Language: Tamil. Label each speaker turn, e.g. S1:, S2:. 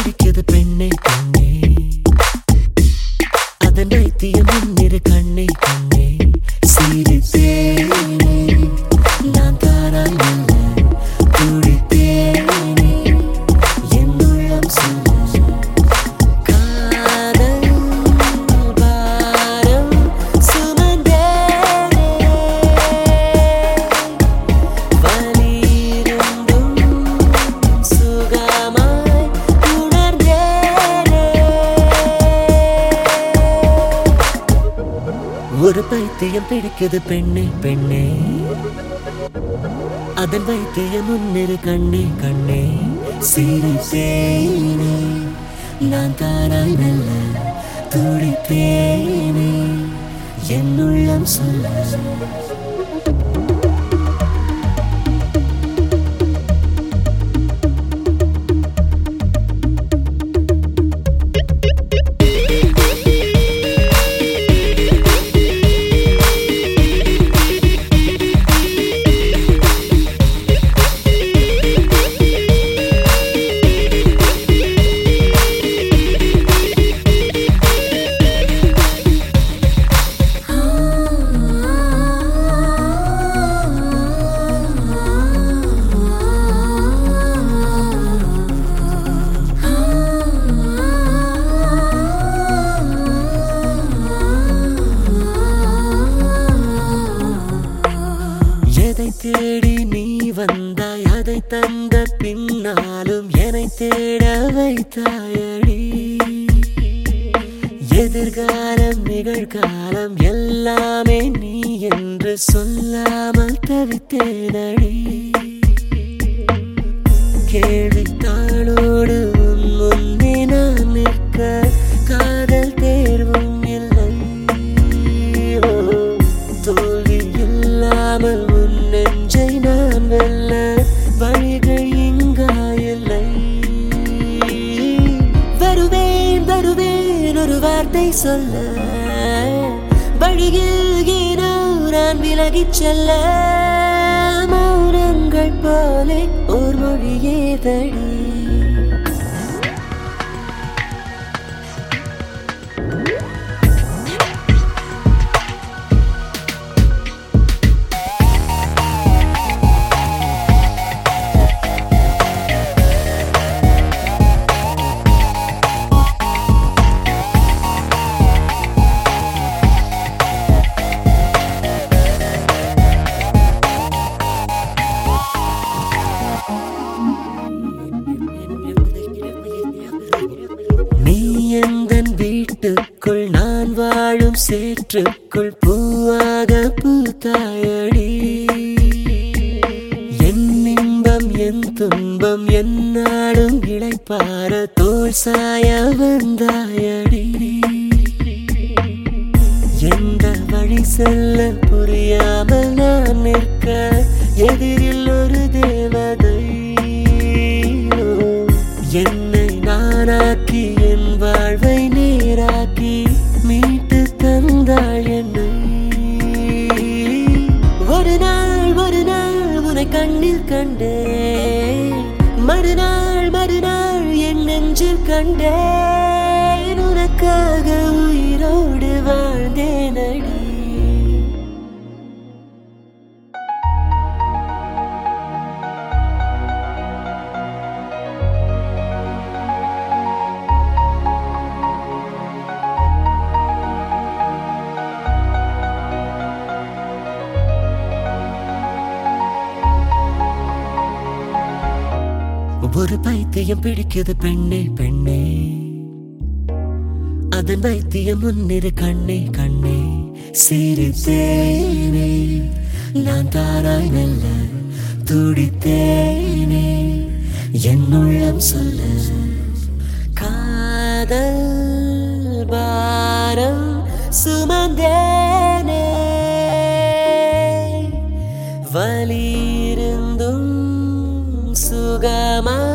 S1: பிடிக்குது பெண்ணே பெண்ணே அதன் வைத்தியம் முன்னிரு கண்ணே கண்ணே சிரித்தேனே நான் தாராய் மெல்ல துடித்தேனே என் உள்ளம் சொல்ல காதல் பாரம் சுமந்தேனே வலியிருந்தும் சுகமாய் உணர்ந்தேனே ஒரு பைத்தியம் பிடிக்குது பெண்ணே பெண்ணே அதன் வைத்தியம் முன்னிரு கண்ணே கண்ணே சிரித்தேனே நான் தானாய் மெல்ல துடித்தேனே என் உள்ளம் சொல்ல எதை தேடி நீ வந்தாய் அதை தந்த பின்னாலும் என்னை தேட வைத்தாயடி எதிர்காலம் நிகழ்காலம் எல்லாமே நீ என்று சொல்லாமல் தவித்தேனடி கேள்வித்தாளோடு உன் முன்னே நான் நிற்க காதல் தேர்வும் இல்லை ஓ, தோல்வி இல்லாமல் உன் நெஞ்சை நான் வெல்ல வழிகள் இங்கா இல்லை வருவேன் வருவேன் ஒரு வார்த்தை சொல்ல வழியில் ஏனோ நான் விலகிச் செல்ல மௌனங்கள் போலே ஓர் மொழியே தடி நீ எந்தன் வீட்டுக்குள் நான் வாழும் சேற்றுக்குள் பூவாக பூத்தாயடி என் இன்பம் என் துன்பம் என் நாடும் இளைப்பார தோல் சாய வந்தாயடி எந்த வழி செல்ல புரியாமல் நான் நிற்க எதிரில் ஒரு தேவதை என்னை நானாக்கி என் வாழ்வை நேராக்கி மீட்டு தந்தாள் என்னை ஒரு நாள் ஒரு நாள் உன்னை கண்ணில் கண்டேன் மறுநாள் மறுநாள் என் நெஞ்சில் கண்டேன் உனக்காக உயிரோடு வாழ்ந்தேனடி ஒரு பைத்தியம் பிடிக்குது பெண்ணே பெண்ணே அதன் வைத்தியம் முன்னிரு கண்ணே கண்ணே சிரித்தேனே நான் தாராய் மெல்ல துடித்தேனே என் உள்ளம் சொல்ல காதல் பாரம் சுமந்தேனே வலியிருந்தும் சுகமா